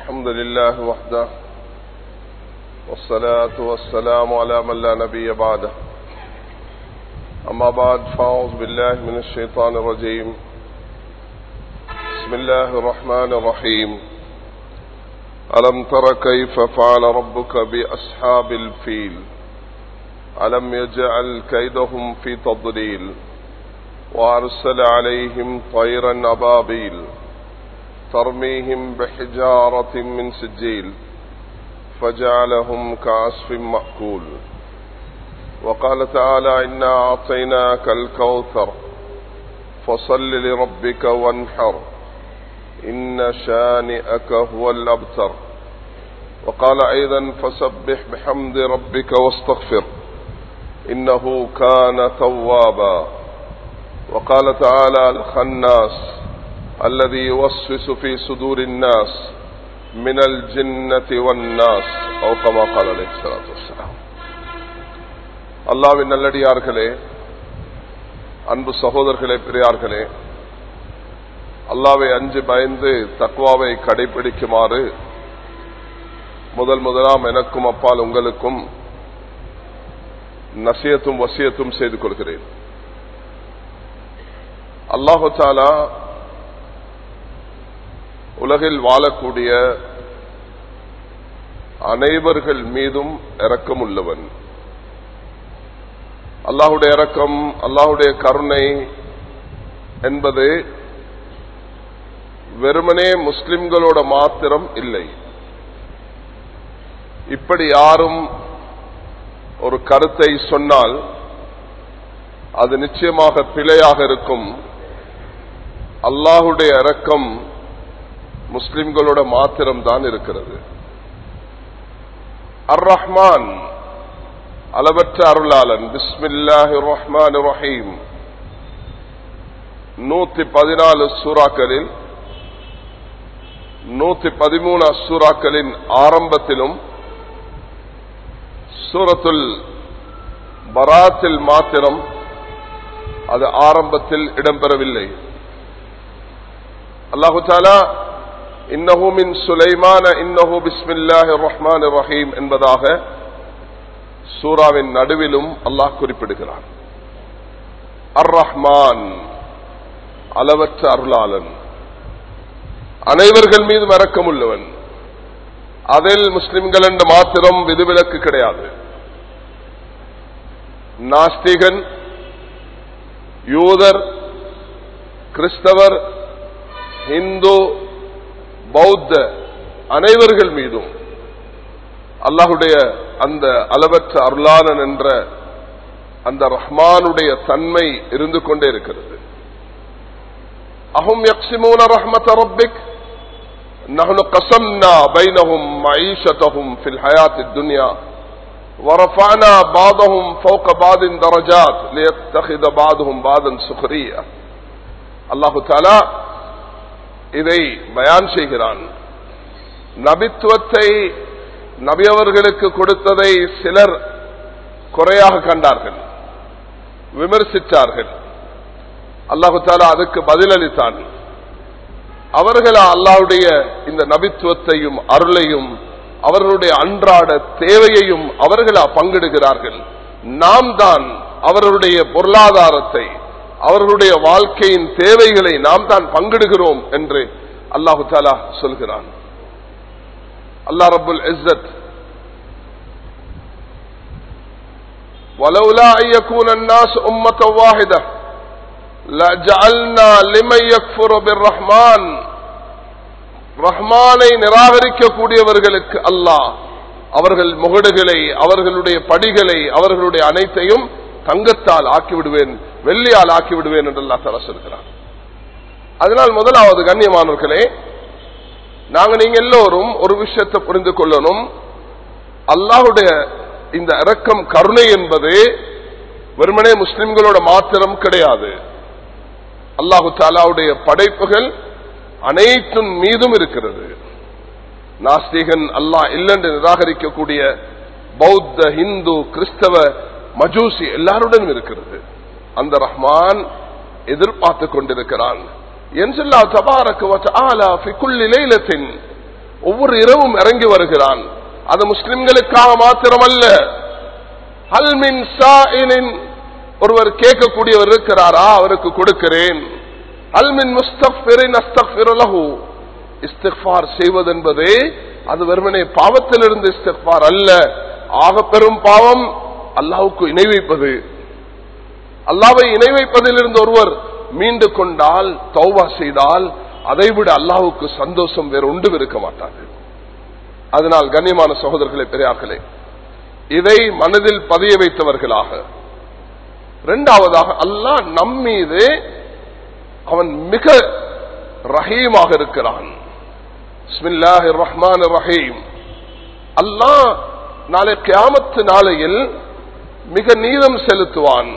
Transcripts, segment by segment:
الحمد لله وحده والصلاة والسلام على من لا نبي بعده أما بعد فأعوذ بالله من الشيطان الرجيم بسم الله الرحمن الرحيم ألم تر كيف فعل ربك بأصحاب الفيل ألم يجعل كيدهم في تضليل وأرسل عليهم طيرا أبابيل ترميهم بحجارة من سجيل فجعلهم كعصف مأكول وقال تعالى إنا أعطيناك الكوثر فصل لربك وانحر إن شانئك هو الأبتر وقال أيضا فسبح بحمد ربك واستغفر إنه كان توابا وقال تعالى الخناس الذي يوسوس في صدور الناس من الجنة والناس أو كما قال عليه الصلاة والسلام அல்லாவின் நல்லடியார்களே அன்பு சகோதரர்களே பெரியார்களே அல்லாவை அஞ்சு பயந்து தக்குவாவை கடைபிடிக்குமாறு முதல் முதலாம் எனக்கும் அப்பால் உங்களுக்கும் நசியத்தும் வசியத்தும் செய்து கொள்கிறேன் அல்லாஹு தாலா உலகில் வாழக்கூடிய அனைவர்கள் மீதும் இரக்கம் உள்ளவன் அல்லாஹுடைய இரக்கம் அல்லாஹுடைய கருணை என்பது வெறுமனே முஸ்லிம்களோட மாத்திரம் இல்லை இப்படி யாரும் ஒரு கருத்தை சொன்னால் அது நிச்சயமாக பிழையாக இருக்கும் அல்லாஹுடைய இரக்கம் முஸ்லிம்களோட மாத்திரம் தான் இருக்கிறது அர் ரஹ்மான் அளவற்ற அருளாளன் பிஸ்மில்லாஹி ரஹ்மான் ரஹீம் நூத்தி பதினாலு சூறாக்களில் நூத்தி பதிமூணு சூறாக்களின் ஆரம்பத்திலும் சூரத்துல் பராத்தில் மாத்திரம் அது ஆரம்பத்தில் இடம்பெறவில்லை அல்லாஹு தாலா இன்னஹு மின் சுலைமான இன்னஹு பிஸ்மில்லாஹி ரஹ்மான் ரஹீம் என்பதாக சூராவின் நடுவிலும் அல்லாஹ் குறிப்பிடுகிறான் அர் ரஹ்மான் அளவற்ற அருளாளன் அனைவர்கள் மீதும் இறக்கம் உள்ளவன் அதில் முஸ்லிம்கள் என்று மாத்திரம் விதிவிலக்கு கிடையாது நாஸ்திகன் யூதர் கிறிஸ்தவர் இந்து பௌத்த அனைவர்கள் மீதும் அல்லாஹுடைய அந்த அளவற்ற அருளாளன் என்ற அந்த ரஹ்மானுடைய தன்மை இருந்து கொண்டே இருக்கிறது அஹும் யக்சிமூன ரஹ்மத் ரப்பிக் نحن قسمنا بينهم معيشتهم في الحياة الدنيا ورفعنا بعضهم فوق بعض درجات ليتخذ بعضهم بعضا سخريا الله تعالى இதை பயான் செய்கிறான் நபித்துவத்தை நபியவர்களுக்கு கொடுத்ததை சிலர் குறையாக கண்டார்கள் விமர்சித்தார்கள் அல்லாஹு தாலா அதுக்கு பதிலளித்தான் அவர்கள் அல்லாவுடைய இந்த நபித்துவத்தையும் அருளையும் அவர்களுடைய அன்றாட தேவையையும் அவர்களா பங்கிடுகிறார்கள் நாம் தான் அவர்களுடைய பொருளாதாரத்தை அவர்களுடைய வாழ்க்கையின் தேவைகளை நாம் தான் பங்கிடுகிறோம் என்று அல்லாஹு தாலா சொல்கிறான் அல்லா ரபுல் இஸ்ஸத் ولولا أن يكون الناس أمة واحدة لجعلنا لمن يكفر بالرحمن ரஹ்மானை நிராகரிக்கக்கூடியவர்களுக்கு அல்லாஹ் அவர்கள் முகடுகளை அவர்களுடைய படிகளை அவர்களுடைய அனைத்தையும் தங்கத்தால் ஆக்கிவிடுவேன் வெள்ளியால் ஆக்கிவிடுவேன் என்று அல்லா தர சொல்கிறார் அதனால் முதலாவது கண்ணியமானவர்களே நாங்க நீங்க எல்லோரும் ஒரு விஷயத்தை புரிந்து கொள்ளணும் அல்லாஹுடைய இந்த இரக்கம் கருணை என்பது வெறுமனே முஸ்லிம்களோட மாத்திரம் கிடையாது அல்லாஹு தாலாவுடைய படைப்புகள் அனைத்தும் மீதும் இருக்கிறது நாஸ்திகன் அல்லாஹ் இல்லென்று நிராகரிக்கக்கூடிய பௌத்த ஹிந்து கிறிஸ்தவ மஜூசி எல்லாருடனும் இருக்கிறது அந்த ரஹ்மான் எதிர்பார்த்து கொண்டிருக்கிறான் என்று தபாரக்கு ஆலா குள்ளி லைலத்தின் ஒவ்வொரு இரவும் இறங்கி வருகிறான் அது முஸ்லிம்களுக்காக மாத்திரமல்ல அல்மின் சாயினின் ஒருவர் கேட்கக்கூடியவர் இருக்கிறாரா அவருக்கு கொடுக்கிறேன் அல்மின் முஸ்தபிரின் அஸ்தபிரலகு இஸ்திஃபார் செய்வதென்பதே அது வெறுமனே பாவத்திலிருந்து இஸ்திஃபார் அல்ல ஆக பெரும் பாவம் அல்லாவுக்கு இணை வைப்பது அல்லாவை இணை வைப்பதிலிருந்து ஒருவர் மீண்டு கொண்டால் தௌவா செய்தால் அதைவிட அல்லாவுக்கு சந்தோஷம் வேறு ஒன்றும் இருக்க மாட்டாது அதனால் கண்ணியமான சகோதரர்களே பெரியார்களே இதை மனதில் பதிய வைத்தவர்களாக இரண்டாவதாக அல்லாஹ் நம்மீது அவன் மிக ரஹீமாக இருக்கிறான் ரஹ்மான் ரஹீம் அல்லாஹ் நாளை கியாமத்து நாளையில் மிக நீதம் செலுத்துவான்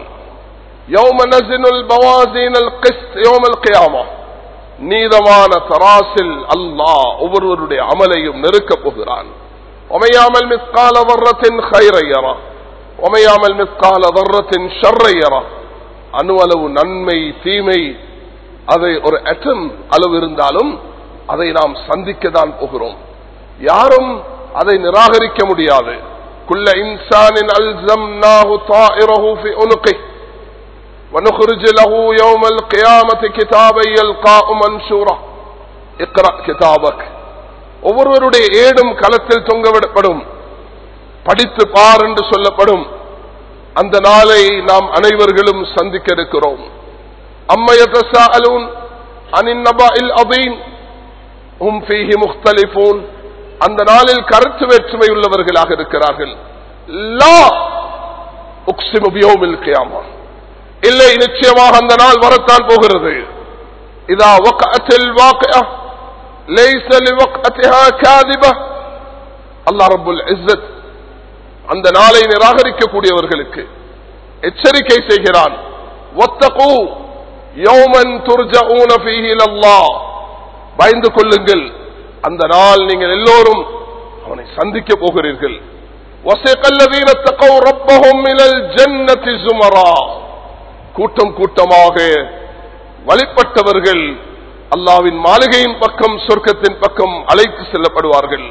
நீதமான தராசில் அல்லாஹ் ஒவ்வொருவருடைய அமலையும் நெருக்கப் போகிறான் ஒமையாமல் மிஸ்கால வர்றத்தின் ஹைரையரா ஒமையாமல் மிஸ்கால வர்றத்தின் ஷர்ரையரா அணு அளவு நன்மை தீமை அதை ஒரு அட்டம் அளவு இருந்தாலும் அதை நாம் சந்திக்க தான் போகிறோம் யாரும் அதை நிராகரிக்க முடியாது குல்ல இன்சானின் அல்சம் நாஹு தாயிரஹு ஃபி உனுகை ونخرج له يوم القيامة كتابا يلقاء منشورا اقرأ كتابك ஒவ்வொருவருடைய ஏடும் களத்தில் தொங்கவிடப்படும் படித்து பார் என்று சொல்லப்படும் அந்த நாளை நாம் அனைவர்களும் சந்திக்க இருக்கிறோம் அம்மையதசாலூன் அனின் நபாயில் அதீன் உம் ஃபீஹி முக்தலிஃபூன் அந்த நாளில் கருத்து வேற்றுமை உள்ளவர்களாக இருக்கிறார்கள் லா உக்ஸிமு பியௌமில் கியாமா இல்லை நிச்சயமாக அந்த நாள் வரத்தான் போகிறது இதா வக்கத்தில் வாக்கிய லைஸ லிவக்அத்திஹா காதிபா அல்லாஹ் ரப்புல் இஸ்ஸத் அந்த நாளை நிராகரிக்கக்கூடியவர்களுக்கு எச்சரிக்கை செய்கிறான் ஒத்தகு யௌமன் துர்ஜஊன ஃபீஹி இலல்லாஹ் பயந்து கொள்ளுங்கள் அந்த நாள் நீங்கள் எல்லோரும் அவனை சந்திக்க போகிறீர்கள் وسيق الذين اتقوا ربهم الى الجنه زمرا கூட்டம் கூட்டமாக வழிபட்டவர்கள் அல்லாவின் மாளிகையின் பக்கம் சொர்க்கத்தின் பக்கம் அழைத்து செல்லப்படுவார்கள்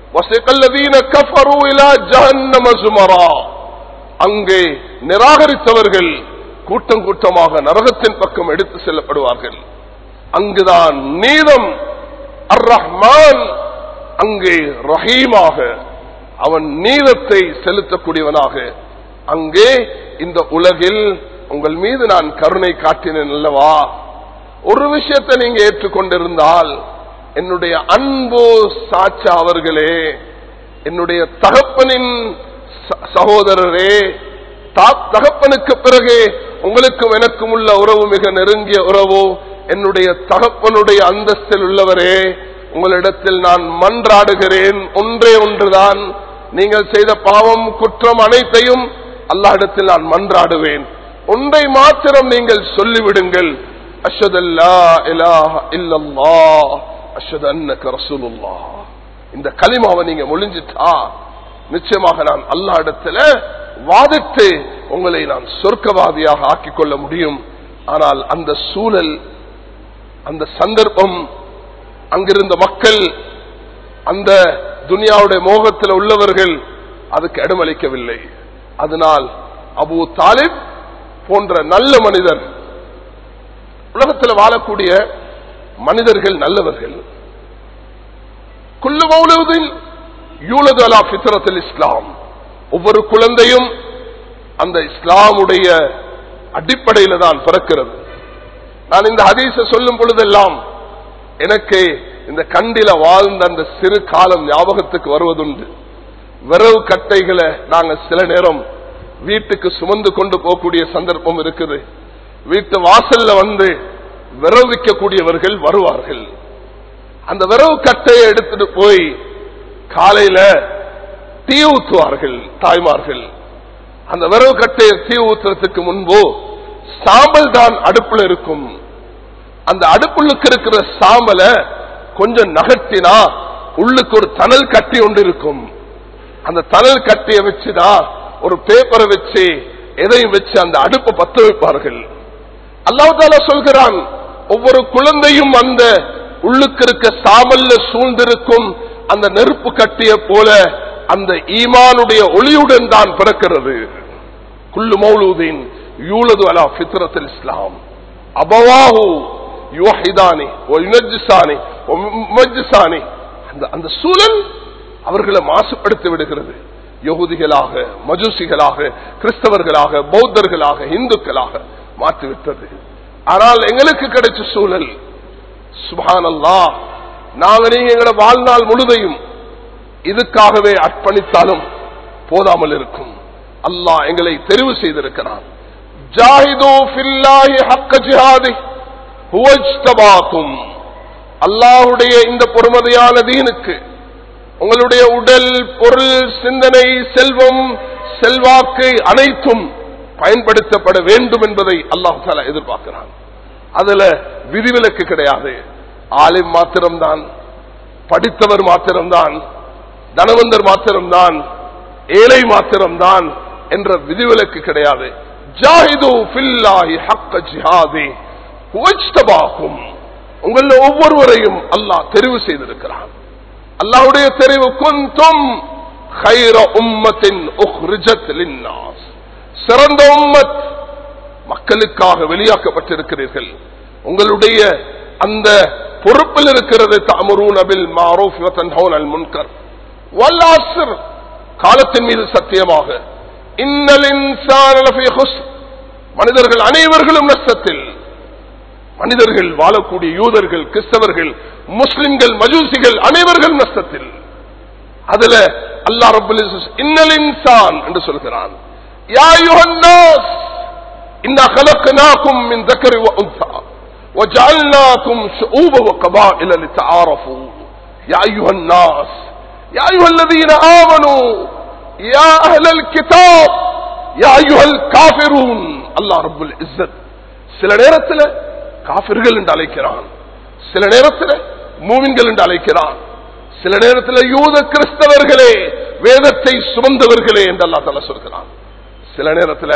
அங்கே நிராகரித்தவர்கள் கூட்டம் கூட்டமாக நரகத்தின் பக்கம் எடுத்து செல்லப்படுவார்கள் அங்குதான் நீதம் அர் ரஹ்மான் அங்கே ரஹீமாக அவன் நீதத்தை செலுத்தக்கூடியவனாக அங்கே இந்த உலகில் உங்கள் மீது நான் கருணை காட்டினேன் அல்லவா ஒரு விஷயத்தை நீங்க ஏற்றுக்கொண்டிருந்தால் என்னுடைய அன்பு சாட்சா அவர்களே என்னுடைய தகப்பனின் சகோதரரே தகப்பனுக்கு பிறகு உங்களுக்கும் எனக்கும் உள்ள உறவு மிக நெருங்கிய உறவு என்னுடைய தகப்பனுடைய அந்தஸ்தில் உள்ளவரே உங்களிடத்தில் நான் மன்றாடுகிறேன் ஒன்றே ஒன்றுதான் நீங்கள் செய்த பாவம் குற்றம் அனைத்தையும் அல்லாஹிடத்தில் நான் மன்றாடுவேன் ஒன்றை மாத்திரம் நீங்கள் சொல்லிவிடுங்கள் அஷதல்லா இலாஹ இல்லல்லா அஷத் அன்னக ரசூலுல்லா இந்த களிமாவை நீங்க மொழிஞ்சிட்டா நிச்சயமாக நான் அல்லா இடத்துல வாதிட்டு உங்களை நான் சொர்க்கவாதியாக ஆக்கிக் கொள்ள முடியும் ஆனால் அந்த சூழல் அந்த சந்தர்ப்பம் அங்கிருந்த மக்கள் அந்த துனியாவுடைய மோகத்தில் உள்ளவர்கள் அதுக்கு இடமளிக்கவில்லை அதனால் அபு தாலிப் போன்ற நல்ல மனிதர் உலகத்தில் வாழக்கூடிய மனிதர்கள் நல்லவர்கள் குல்லு மௌலூதின் யூலது அலா பித்ரத்தில் இஸ்லாம் ஒவ்வொரு குழந்தையும் அந்த இஸ்லாமுடைய அடிப்படையில தான் பிறக்கிறது நான் இந்த ஹதீஸ சொல்லும் பொழுதெல்லாம் எனக்கு இந்த கண்டில வாழ்ந்த அந்த சிறு காலம் ஞாபகத்துக்கு வருவதுண்டு விரவு கட்டைகளை நாங்க சில நேரம் வீட்டுக்கு சுமந்து கொண்டு போகக்கூடிய சந்தர்ப்பம் இருக்குது வீட்டு வாசல்ல வந்து விரவு விற்கக்கூடியவர்கள் வருவார்கள் அந்த விரவு கட்டையை எடுத்துட்டு போய் காலையில தீ ஊத்துவார்கள் தாய்மார்கள் அந்த விரவு கட்டையை தீ ஊத்துறதுக்கு முன்பு சாம்பல் தான் அடுப்புல இருக்கும் அந்த அடுப்புள்ளுக்கு இருக்கிற சாம்பலை கொஞ்சம் நகர்த்தினா உள்ளுக்கு ஒரு தணல் கட்டி ஒன்று இருக்கும் அந்த தணல் கட்டிய வச்சுதான் ஒரு பேப்பரை வச்சு எதையும் வச்சு அந்த அடுப்பை பத்த வைப்பார்கள் அல்லாஹால சொல்கிறான் ஒவ்வொரு குழந்தையும் அந்த உள்ளுக்கு இருக்க சாமல்ல சூழ்ந்திருக்கும் அந்த நெருப்பு கட்டிய போல அந்த ஈமானுடைய ஒளியுடன் தான் பிறக்கிறது குல்லு மௌலூதீன் யூலது அலா ஃபித்ரத்தில் இஸ்லாம் அபவாஹு யுவஹிதானி ஒ யுனஜ்ஜிசானி ஒ முமஜ்ஜிசானி அந்த அந்த சூழல் அவர்களை மாசுபடுத்தி விடுகிறது யகுதிகளாக மஜூசிகளாக கிறிஸ்தவர்களாக பௌத்தர்களாக இந்துக்களாக மாற்றிவிட்டது ஆனால் எங்களுக்கு கிடைச்ச சூழல் சுபானல்லா நாங்க நீங்க எங்களோட வாழ்நாள் முழுதையும் இதுக்காகவே அர்ப்பணித்தாலும் போதாமல் இருக்கும் அல்லாஹ் எங்களை தெரிவு செய்திருக்கிறான் ஜாஹிதோ ஃபில்லாஹி ஹக்க ஜிஹாதி ஹுவஜ்தபாக்கும் அல்லாஹுடைய இந்த பொறுமதியான தீனுக்கு உங்களுடைய உடல் பொருள் சிந்தனை செல்வம் செல்வாக்கு அனைத்தும் பயன்படுத்தப்பட வேண்டும் என்பதை அல்லாஹு தாலா எதிர்பார்க்கிறான் அதுல விதிவிலக்கு கிடையாது ஆலிம் மாத்திரம்தான் படித்தவர் மாத்திரம்தான் தனவந்தர் மாத்திரம்தான் ஏழை மாத்திரம்தான் என்ற விதிவிலக்கு கிடையாது ஜாஹிது ஃபில்லாஹி ஹக்க ஜிஹாதி ஹுவஜ்தபாகும் உங்கள ஒவ்வொருவரையும் அல்லாஹ் தெரிவு செய்திருக்கிறான் அல்லாஹ்வுடைய தெரிவு குந்தும் خير أمة أخرجت للناس சிறந்த உம்மத் மக்களுக்காக வெளியாக்கப்பட்டிருக்கிறீர்கள் உங்களுடைய அந்த பொறுப்பில் இருக்கிறது தமரூன் அபில் மாரூஃப் வதன்ஹவுன் அல் முன்கர் வல்லாஸ்ர் காலத்தின் மீது சத்தியமாக இன்னல் இன்சான லஃபீ ஹுஸ்ன் மனிதர்கள் அனைவர்களும் நஷ்டத்தில் மனிதர்கள் வாழக்கூடிய யூதர்கள் கிறிஸ்தவர்கள் முஸ்லிம்கள் மஜூசிகள் அனைவர்கள் நஷ்டத்தில் அதுல அல்லா ரபுல் இன்னல் இன்சான் என்று சொல்கிறான் யா யுஹன்னாஸ் இன்னா خلقناكم من ذكر وانثى وجعلناكم شعوبا وقبائل لتعارفوا يا ايها الناس يا ايها الذين امنوا يا اهل الكتاب يا ايها الكافرون الله رب العزت சில நேரத்தில் காபிர்கள் என்று அழைக்கிறான் சில நேரத்தில் மூமின்கள் என்று அழைக்கிறான் சில நேரத்தில் யூத கிறிஸ்தவர்களே வேதத்தை சுமந்தவர்களே என்று அல்லா தலா சொல்கிறான் சில நேரத்தில்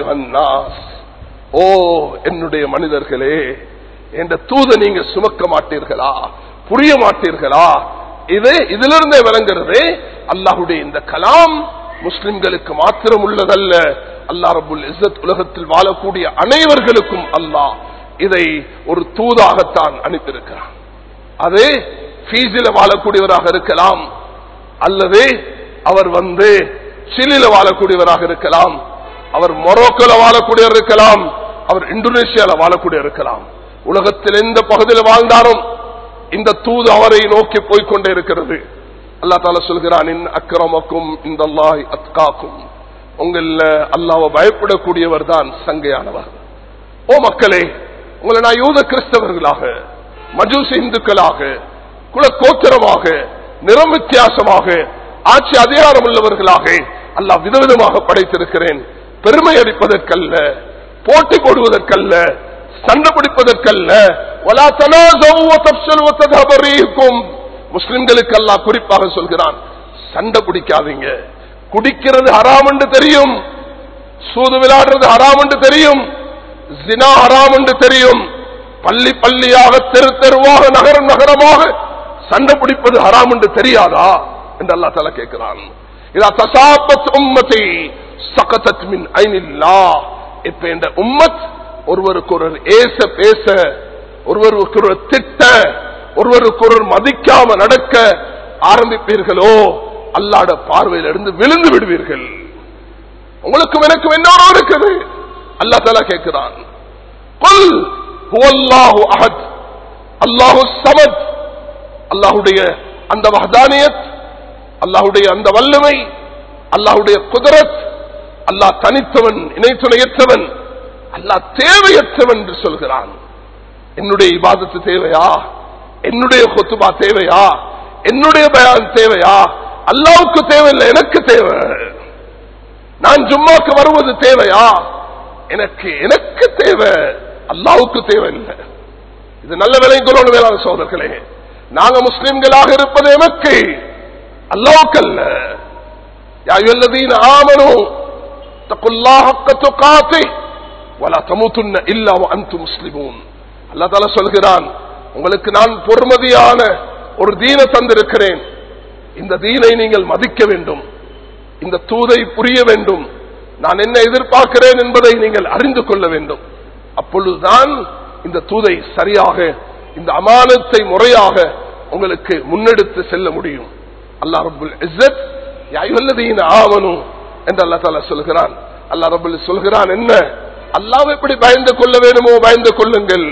ஓ என்னுடைய மனிதர்களே என்ற தூத நீங்க சுமக்க மாட்டீர்களா புரிய மாட்டீர்களா இது இதிலிருந்தே விளங்குறது அல்லாஹுடைய இந்த கலாம் முஸ்லிம்களுக்கு மாத்திரம் உள்ளதல்ல அல்லா ரபுல் இசத் உலகத்தில் வாழக்கூடிய அனைவர்களுக்கும் அல்லாஹ் இதை ஒரு தூதாகத்தான் அனுப்பியிருக்கிறான் அது பீஸில வாழக்கூடியவராக இருக்கலாம் அல்லது அவர் வந்து சிலில வாழக்கூடியவராக இருக்கலாம் அவர் மொரோக்கோல வாழக்கூடியவர் இருக்கலாம் அவர் இந்தோனேஷியால வாழக்கூடிய இருக்கலாம் உலகத்தில் எந்த பகுதியில் வாழ்ந்தாலும் இந்த தூது அவரை நோக்கி போய்கொண்டே இருக்கிறது அல்லா தால சொல்கிறான் இன் அக்கிரமக்கும் இந்த அல்லாஹ் அத்காக்கும் உங்கள அல்லாவை பயப்படக்கூடியவர் தான் சங்கையானவர் ஓ மக்களே உங்களை நான் யூத கிறிஸ்தவர்களாக மஜூசி இந்துக்களாக குலக்கோத்திரமாக நிறம் வித்தியாசமாக ஆட்சி அதிகாரம் உள்ளவர்களாக அல்லாஹ் விதவிதமாக படைத்திருக்கிறேன் பெருமை அடிப்பதற்கல்ல போட்டி போடுவதற்கல்ல சண்டை பிடிப்பதற்கல்ல முஸ்லிம்களுக்கு அல்லாஹ் குறிப்பாக சொல்கிறான் சண்டை பிடிக்காதீங்க குடிக்கிறது ஹராம் என்று தெரியும் சூது விளையாடுறது ஹராம் என்று தெரியும் ஜினா ஹராம் என்று தெரியும் பள்ளி பள்ளியாக தெரு தெருவாக நகரம் நகரமாக சண்டை பிடிப்பது ஹராம் என்று தெரியாதா என்று அல்லா தலா கேட்கிறான் இதா தசாபத் உம்மத்தை சகதத் மின் ஐனில்லா இப்ப இந்த உம்மத் ஒருவருக்கு ஒருவர் ஏச பேச ஒருவருக்கு ஒரு திட்ட ஒருவருக்கு ஒருவர் மதிக்காம நடக்க ஆரம்பிப்பீர்களோ அல்லாட பார்வையில இருந்து விழுந்து விடுவீர்கள் உங்களுக்கும் எனக்கும் என்னோட இருக்குது அல்லா தலா கேட்கிறான் கொல் ஹுவல்லாஹு அஹத் அல்லாஹு சமத் அல்லாஹுடைய அந்த வஹதானியத் அல்லாஹுடைய அந்த வல்லமை அல்லாஹுடைய குதிரத் அல்லாஹ் தனித்தவன் இணைத்துணையற்றவன் அல்லாஹ் தேவையற்றவன் என்று சொல்கிறான் என்னுடைய இபாதத்து தேவையா என்னுடைய கொத்துபா தேவையா என்னுடைய பயான் தேவையா அல்லாவுக்கு தேவையில்லை எனக்கு தேவை நான் ஜும்மாக்கு வருவது தேவையா எனக்கு எனக்கு தேவை அல்லாவுக்கு தேவையில்லை இது நல்ல விலைங்களோடு வேளாண் சோதர்களே நாங்க முஸ்லிம்களாக இருப்பது எமக்கு அல்லாவுக்கு அல்ல யாயுல்லதீன ஆமனு தக்குல்லாஹ் துகாத்தி வலா தமுத்துன்ன இல்லா அன்து முஸ்லிமூன் அல்லா தால சொல்கிறான் உங்களுக்கு நான் பொறுமதியான ஒரு தீன தந்திருக்கிறேன் இந்த தீனை நீங்கள் மதிக்க வேண்டும் இந்த தூதை புரிய வேண்டும் நான் என்ன எதிர்பார்க்கிறேன் என்பதை நீங்கள் அறிந்து கொள்ள வேண்டும் அப்பொழுதுதான் இந்த தூதை சரியாக இந்த அமானத்தை முறையாக உங்களுக்கு முன்னெடுத்து செல்ல முடியும் அல்லா ரபுல் இஸ்ஸத் யாயுல்லதீன ஆவனும் என்று அல்லா தாலா சொல்கிறான் அல்லா ரபுல் சொல்கிறான் என்ன அல்லாஹ் எப்படி பயந்து கொள்ள வேணுமோ பயந்து கொள்ளுங்கள்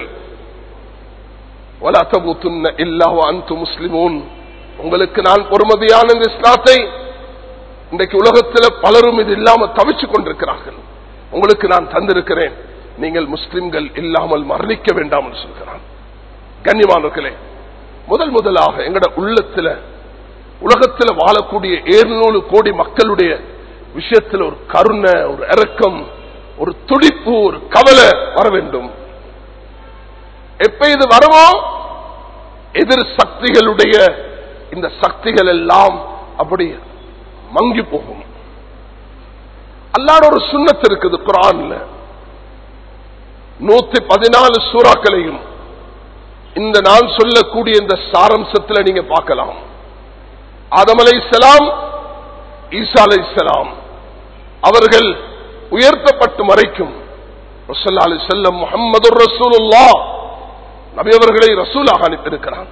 முஸ்லிமூன் உங்களுக்கு நான் பொறுமதியான இந்த இஸ்லாத்தை இன்றைக்கு உலகத்தில் பலரும் இது இல்லாம தவிச்சு கொண்டிருக்கிறார்கள் உங்களுக்கு நான் தந்திருக்கிறேன் நீங்கள் முஸ்லிம்கள் இல்லாமல் மரணிக்க வேண்டாம் என்று சொல்கிறான் கண்ணியமானவர்களே முதல் முதலாக எங்கட உள்ளத்துல உலகத்தில் வாழக்கூடிய ஏழ்நூறு கோடி மக்களுடைய விஷயத்தில் ஒரு கருணை ஒரு இறக்கம் ஒரு துடிப்பு ஒரு கவலை வர வேண்டும் எப்ப இது வருமோ எதிர் சக்திகளுடைய இந்த சக்திகள் எல்லாம் அப்படி மங்கி போகும் அல்லாட ஒரு சுண்ணத்து இருக்குது குரான்ல நூத்தி பதினாலு சூறாக்களையும் இந்த நான் சொல்லக்கூடிய இந்த சாரம்சத்தில் நீங்க பார்க்கலாம் ஆதம் அலை சலாம் ஈசா அலை சலாம் அவர்கள் உயர்த்தப்பட்டு மறைக்கும் ரசல்லா அலி செல்லம் முகமது ரசூலுல்லா நபி அவர்களை ரசூலாக அனுப்பியிருக்கிறான்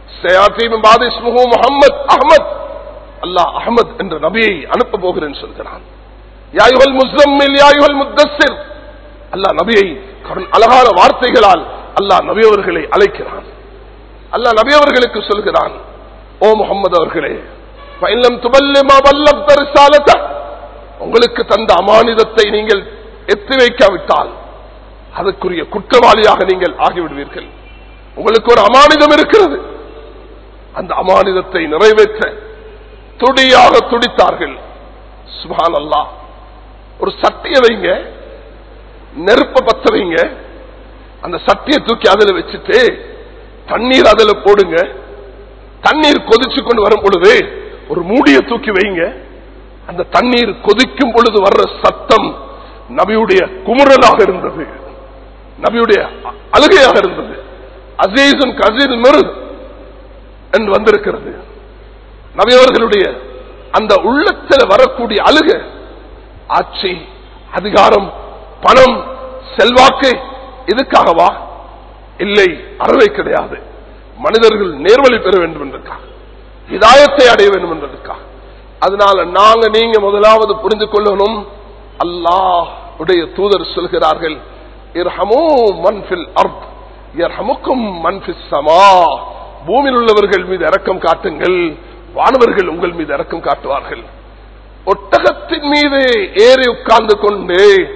முகமது அஹமத் அல்லாஹ் அஹமத் என்ற நபியை அனுப்ப போகிறேன் சொல்கிறான் யாயுகள் முஸ்லிம் யாயுகள் முத்தசிர் அல்லாஹ் நபியை அழகான வார்த்தைகளால் அல்லாஹ் நபி அவர்களை அழைக்கிறான் அல்லாஹ் நபி அவர்களுக்கு சொல்கிறான் ஓ முகமது அவர்களே பயிலம் துபல்லிமா வல்லம் தரிசாலத்த உங்களுக்கு தந்த அமானிதத்தை நீங்கள் எத்தி வைக்காவிட்டால் அதற்குரிய குற்றவாளியாக நீங்கள் ஆகிவிடுவீர்கள் உங்களுக்கு ஒரு அமானிதம் இருக்கிறது அந்த அமானிதத்தை நிறைவேற்ற துடியாக துடித்தார்கள் சுபான் அல்லா ஒரு சட்டிய வைங்க நெருப்ப பத்த வைங்க அந்த சட்டியை தூக்கி அதில் வச்சுட்டு தண்ணீர் அதில் போடுங்க தண்ணீர் கொதிச்சு கொண்டு வரும் பொழுது ஒரு மூடிய தூக்கி வைங்க அந்த தண்ணீர் கொதிக்கும் பொழுது வர்ற சத்தம் நபியுடைய குமுறலாக இருந்தது நபியுடைய அழுகையாக இருந்தது அசீசும் கசீர் மிரு என்று வந்திருக்கிறது நபியவர்களுடைய அந்த உள்ளத்தில் வரக்கூடிய அழுக ஆட்சி அதிகாரம் பணம் செல்வாக்கு இதுக்காகவா இல்லை அறவை கிடையாது மனிதர்கள் நேர்வழி பெற வேண்டும் என்றதுக்காக இதாயத்தை அடைய வேண்டும் என்றதுக்காக அதனால நாங்க நீங்க முதலாவது புரிந்து கொள்ளணும் அல்லாஹ் உடைய தூதர் சொல்கிறார்கள் பூமியில் உள்ளவர்கள் மீது இறக்கம் காட்டுங்கள் வானவர்கள் உங்கள் மீது இறக்கம் காட்டுவார்கள் ஒட்டகத்தின் மீது ஏறி உட்கார்ந்து கொண்டு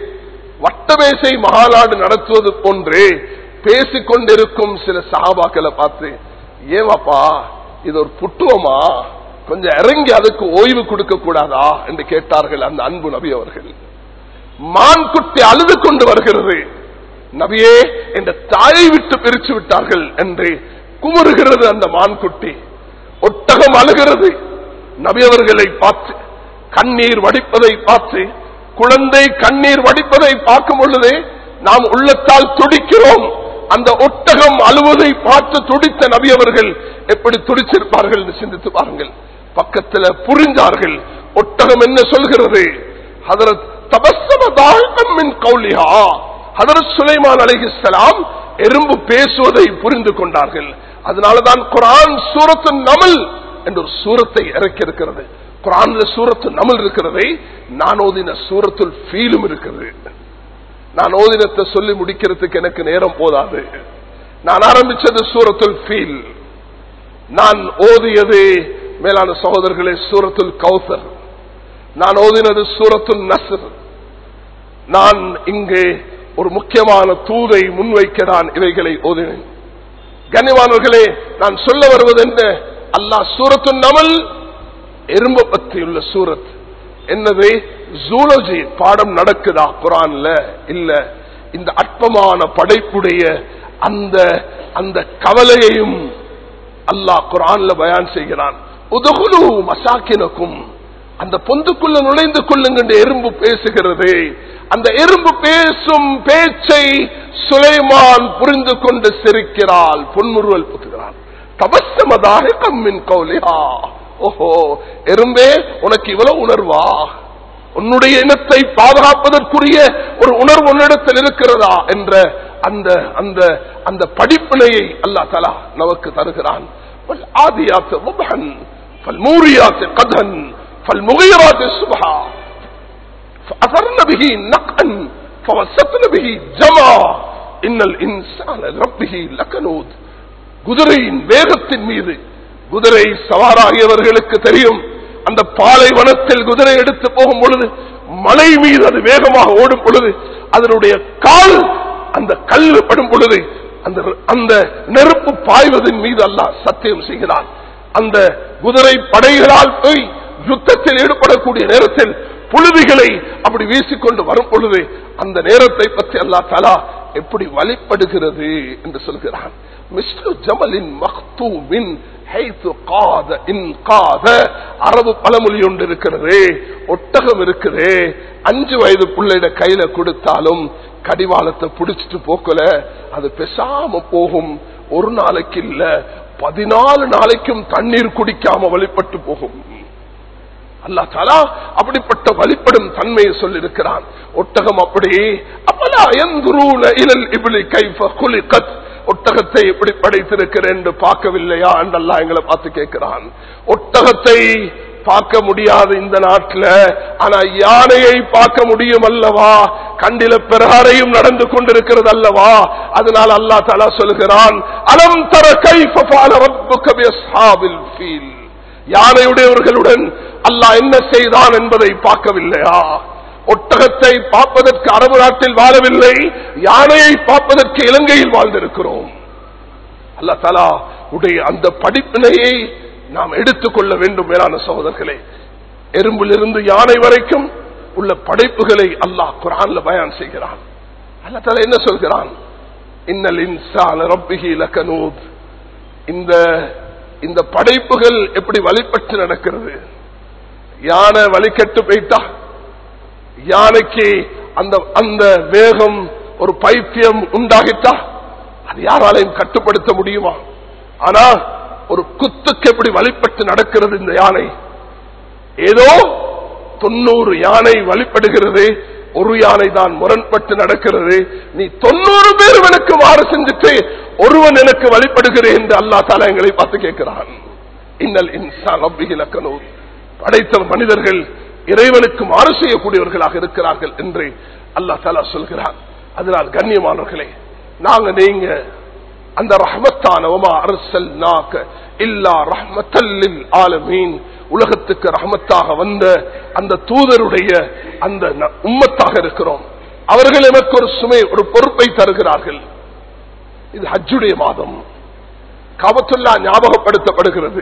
வட்டமேசை மகாநாடு நடத்துவது போன்று பேசிக் கொண்டிருக்கும் சில சகாபாக்களை பார்த்து ஏவாப்பா இது ஒரு புட்டுவமா கொஞ்சம் இறங்கி அதுக்கு ஓய்வு கொடுக்க கூடாதா என்று கேட்டார்கள் அந்த அன்பு நபி அவர்கள் மான் குட்டி அழுது கொண்டு வருகிறது நபியே என்ற தாயை விட்டு பிரிச்சு விட்டார்கள் என்று குமுறுகிறது அந்த மான்குட்டி ஒட்டகம் அழுகிறது நபி அவர்களை பார்த்து கண்ணீர் வடிப்பதை பார்த்து குழந்தை கண்ணீர் வடிப்பதை பார்க்கும் பொழுது நாம் உள்ளத்தால் துடிக்கிறோம் அந்த ஒட்டகம் அழுவதை பார்த்து துடித்த நபி அவர்கள் எப்படி துடிச்சிருப்பார்கள் என்று சிந்தித்து பாருங்கள் பக்கத்தில் புரிந்தார்கள் ஒட்டகம் என்ன சொல்கிறது ஹதரத் தபசமின் கௌலியா ஹதரத் சுலைமான் அலிஹிஸ்லாம் எறும்பு பேசுவதை புரிந்து கொண்டார்கள் அதனாலதான் குரான் சூரத்து நமல் என்ற ஒரு சூரத்தை இறக்கியிருக்கிறது குரான்ல சூரத்து நமல் இருக்கிறதை நான் ஓதின சூரத்துல் ஃபீலும் இருக்கிறது நான் ஓதினத்தை சொல்லி முடிக்கிறதுக்கு எனக்கு நேரம் போதாது நான் ஆரம்பிச்சது சூரத்துல் ஃபீல் நான் ஓதியது மேலான சகோதரர்களே சூரத்துல் கௌசர் நான் ஓதினது சூரத்துல் நசர் நான் இங்கே ஒரு முக்கியமான தூதை முன்வைக்க நான் இவைகளை ஓதினேன் கண்ணியமானவர்களே நான் சொல்ல வருவது என்ன அல்லாஹ் சூரத்து நமல் எறும்பு பற்றியுள்ள சூரத் என்னது ஜூலஜி பாடம் நடக்குதா குரான்ல இல்ல இந்த அற்பமான படைப்புடைய அந்த அந்த கவலையையும் அல்லாஹ் குரான்ல பயான் செய்கிறான் உதகுலு மசாக்கினக்கும் அந்த பொந்துக்குள்ள நுழைந்து கொள்ளுங்க எறும்பு பேசுகிறது அந்த எறும்பு பேசும் பேச்சை சுலைமான் புரிந்து கொண்டு சிரிக்கிறாள் பொன்முறுவல் புத்துகிறான் தபசமதாக கம்மின் கௌலியா ஓஹோ எறும்பே உனக்கு இவ்வளவு உணர்வா உன்னுடைய இனத்தை பாதுகாப்பதற்குரிய ஒரு உணர்வு உன்னிடத்தில் இருக்கிறதா என்ற அந்த அந்த அந்த படிப்பினையை அல்லாஹ் தலா நமக்கு தருகிறான் ஆதியாத் முபஹன் فالموريات قدها فالمغيرات الصبحا فأثرن به نقعا فوسطن به جمعا إن الإنسان لربه لكنود குதிரையின் வேகத்தின் மீது குதிரை சவாராகியவர்களுக்கு தெரியும் அந்த பாலைவனத்தில் குதிரை எடுத்து போகும் பொழுது மலை மீது அது வேகமாக ஓடும் பொழுது அதனுடைய கால் அந்த கல்லு படும் பொழுது அந்த அந்த நெருப்பு பாய்வதன் மீது அல்லாஹ் சத்தியம் செய்கிறான் அந்த குதிரை படைகளால் போய் யுத்தத்தில் ஈடுபடக்கூடிய நேரத்தில் புழுதிகளை அப்படி வீசிக்கொண்டு வரும் பொழுது அந்த நேரத்தை பற்றி அல்லா தலா எப்படி வழிபடுகிறது என்று சொல்கிறான் மிஸ்டர் ஜமலின் மக்தூமின் அரபு பழமொழி ஒன்று இருக்கிறது ஒட்டகம் இருக்குது அஞ்சு வயது பிள்ளைட கையில கொடுத்தாலும் கடிவாளத்தை புடிச்சிட்டு போக்கல அது பெசாம போகும் ஒரு நாளைக்கு இல்ல பதினாலு நாளைக்கும் தண்ணீர் குடிக்காம வழிபட்டு போகும் அல்லா தாலா அப்படிப்பட்ட வழிபடும் தன்மையை சொல்லியிருக்கிறான் ஒட்டகம் அப்படி அப்பலா எந்துருன இழல் இப்படி கைஃப குலிகத் ஒட்டகத்தை எப்படி படைத்திருக்கிறேன் என்று பார்க்கவில்லையா என்றெல்லாம் எங்களை பார்த்து கேட்கிறான் ஒட்டகத்தை பார்க்க முடியாது இந்த நாட்டில் ஆனா யானையை பார்க்க முடியும் அல்லவா கண்டில பிரகாரையும் நடந்து கொண்டிருக்கிறது அல்லவா அதனால் அல்லா தலா சொல்கிறான் அலம் தர கைஃபில் யானையுடையவர்களுடன் அல்லாஹ் என்ன செய்தான் என்பதை பார்க்கவில்லையா ஒட்டகத்தை பார்ப்பதற்கு அரபு நாட்டில் வாழவில்லை யானையை பார்ப்பதற்கு இலங்கையில் வாழ்ந்திருக்கிறோம் அல்லா தலா உடைய அந்த படிப்பினையை நாம் எடுத்துக்கொள்ள வேண்டும் மேலான சகோதரர்களே எறும்பிலிருந்து யானை வரைக்கும் உள்ள படைப்புகளை அல்லாஹ் குரான்ல பயான் செய்கிறான் அல்லா தலா என்ன சொல்கிறான் இன்னல் இன்சான ரப்பிகி லக்கனூத் இந்த இந்த படைப்புகள் எப்படி வழிபட்டு நடக்கிறது யானை வழிகட்டு போயிட்டா யானைக்கு அந்த அந்த வேகம் ஒரு பைத்தியம் உண்டாகிட்டா அது யாராலையும் கட்டுப்படுத்த முடியுமா ஆனா ஒரு குத்துக்கு எப்படி வழிபட்டு நடக்கிறது இந்த யானை ஏதோ தொண்ணூறு யானை வழிபடுகிறது ஒரு யானை தான் முரண்பட்டு நடக்கிறது நீ தொண்ணூறு பேர் எனக்கு மாறு செஞ்சுட்டு ஒருவன் எனக்கு வழிபடுகிறேன் என்று அல்லா தாலா எங்களை பார்த்து கேட்கிறான் இன்னல் இன்சான் அப்பிகிலக்கனூர் படைத்த மனிதர்கள் இறைவனுக்கு மாறு செய்யக்கூடியவர்களாக இருக்கிறார்கள் என்று அல்லா தாலா சொல்கிறான் அதனால் கண்ணியமானவர்களே நாங்க நீங்க அந்த ரஹமத்தானவமா அரசல் நாக்க இல்லா ரஹமத்தல்லில் ஆலமீன் உலகத்துக்கு ரஹமத்தாக வந்த அந்த தூதருடைய அந்த உம்மத்தாக இருக்கிறோம் அவர்கள் எனக்கு ஒரு சுமை ஒரு பொறுப்பை தருகிறார்கள் இது ஹஜ்ஜுடைய மாதம் காபத்துல்லா ஞாபகப்படுத்தப்படுகிறது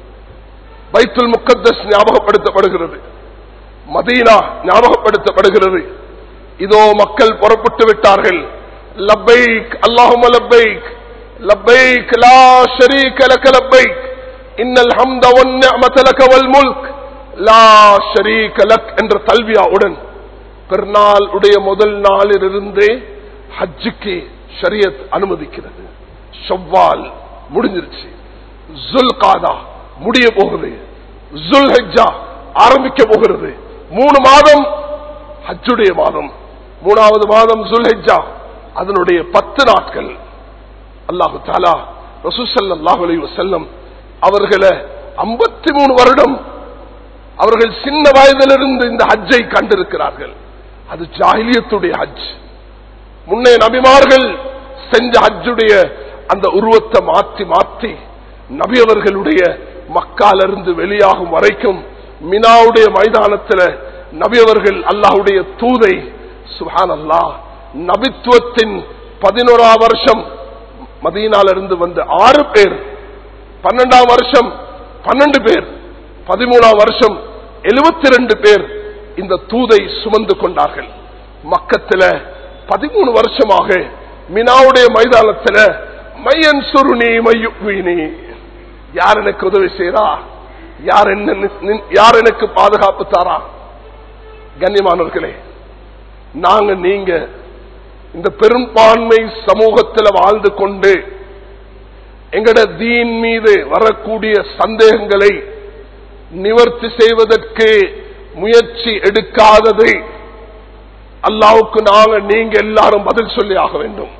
பைத்துல் முக்கத்தஸ் ஞாபகப்படுத்தப்படுகிறது மதீனா ஞாபகப்படுத்தப்படுகிறது இதோ மக்கள் புறப்பட்டு விட்டார்கள் லப்பைக் அல்லாஹும லப்பைக் லப்பைக் லா ஷரீக லக லப்பைக் இன்னல் ஹம்த வன் நிஅமத லக வல் முல்க் லா ஷரீக லக் என்ற தல்வியாவுடன் பெருநாள் உடைய முதல் நாளிலிருந்தே ஹஜ்ஜுக்கு ஷரியத் அனுமதிக்கிறது ஷவ்வால் முடிஞ்சிருச்சு ஜுல் காதா முடிய போகுது ஜுல் ஹஜ்ஜா ஆரம்பிக்க போகிறது மூணு மாதம் ஹஜ்ஜுடைய மாதம் மூணாவது மாதம் ஜுல் ஹஜ்ஜா அதனுடைய பத்து நாட்கள் அல்லாஹு தாலா ரசூசல்லாஹு அலி வசல்லம் அவர்களை ஐம்பத்தி மூணு வருடம் அவர்கள் சின்ன வயதிலிருந்து இந்த ஹஜ்ஜை கண்டிருக்கிறார்கள் அது ஜாகிலியத்துடைய ஹஜ் முன்னே நபிமார்கள் செஞ்ச ஹஜ்ஜுடைய அந்த உருவத்தை மாற்றி மாற்றி நபி அவர்களுடைய மக்காலிருந்து வெளியாகும் வரைக்கும் மினாவுடைய மைதானத்தில் நபி அவர்கள் அல்லாஹுடைய தூதை சுஹான் அல்லாஹ் நபித்துவத்தின் பதினோரா வருஷம் மதீனாலிருந்து வந்த ஆறு பேர் பன்னெண்டாம் வருஷம் பன்னெண்டு பேர் பதிமூணாம் வருஷம் எழுபத்தி ரெண்டு பேர் இந்த தூதை சுமந்து கொண்டார்கள் மக்கத்துல பதிமூணு வருஷமாக மினாவுடைய மைதானத்துல மையன் சுருணி மையுனி யார் எனக்கு உதவி செய்யறா யார் என்ன யார் எனக்கு பாதுகாப்பு தாரா கண்ணியமானவர்களே நாங்க நீங்க இந்த பெரும்பான்மை சமூகத்தில் வாழ்ந்து கொண்டு எங்கட தீன் மீது வரக்கூடிய சந்தேகங்களை நிவர்த்தி செய்வதற்கு முயற்சி எடுக்காதது அல்லாவுக்கு நாங்க நீங்க எல்லாரும் பதில் சொல்லி ஆக வேண்டும்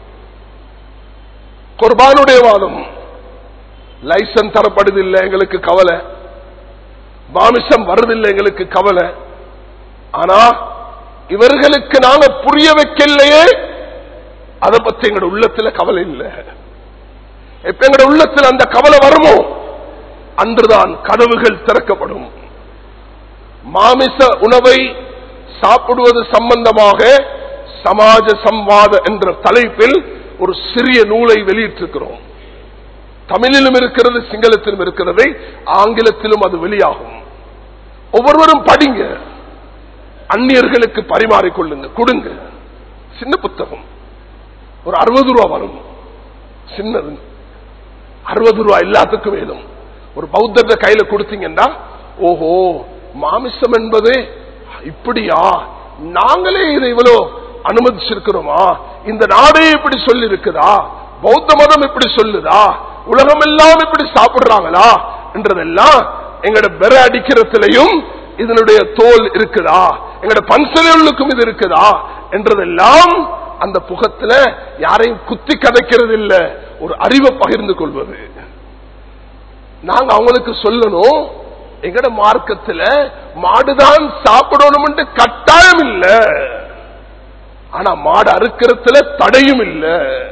குர்பானுடைய வாதம் லைசன்ஸ் தரப்படுதில்லை எங்களுக்கு கவலை மாமிசம் வருதில்லை எங்களுக்கு கவலை ஆனா இவர்களுக்கு நாங்க புரிய வைக்கலையே அதை பத்தி எங்களோட உள்ளத்துல கவலை இல்லை எப்ப எங்களோட உள்ளத்தில் அந்த கவலை வருமோ அன்றுதான் கதவுகள் திறக்கப்படும் மாமிச உணவை சாப்பிடுவது சம்பந்தமாக சமாஜ சம்வாத என்ற தலைப்பில் ஒரு சிறிய நூலை வெளியிட்டிருக்கிறோம் தமிழிலும் இருக்கிறது சிங்களத்திலும் இருக்கிறது ஆங்கிலத்திலும் அது வெளியாகும் ஒவ்வொருவரும் படிங்க அந்நியர்களுக்கு பரிமாறிக்கொள்ளுங்க கொடுங்க சின்ன புத்தகம் ஒரு அறுபது ரூபா வரும் சின்னது அறுபது ரூபா எல்லாத்துக்கும் வேணும் ஒரு பௌத்தத்தை கையில கொடுத்தீங்கன்னா ஓஹோ மாமிசம் என்பது இப்படியா நாங்களே இதை இவ்வளவு அனுமதிச்சிருக்கிறோமா இந்த நாடே இப்படி சொல்லி இருக்குதா பௌத்த மதம் இப்படி சொல்லுதா உலகம் எல்லாம் இப்படி சாப்பிடுறாங்களா என்றதெல்லாம் எங்கட பெற அடிக்கிறதுலையும் இதனுடைய தோல் இருக்குதா எங்கட பன்சலுக்கும் இது இருக்குதா என்றதெல்லாம் அந்த புகத்துல யாரையும் குத்தி கதைக்கிறது இல்ல ஒரு அறிவை பகிர்ந்து கொள்வது நாங்க அவங்களுக்கு சொல்லணும் எங்கட மார்க்கத்துல மாடுதான் சாப்பிடணும் கட்டாயம் இல்ல ஆனா மாடு அறுக்கிறதுல தடையும் இல்ல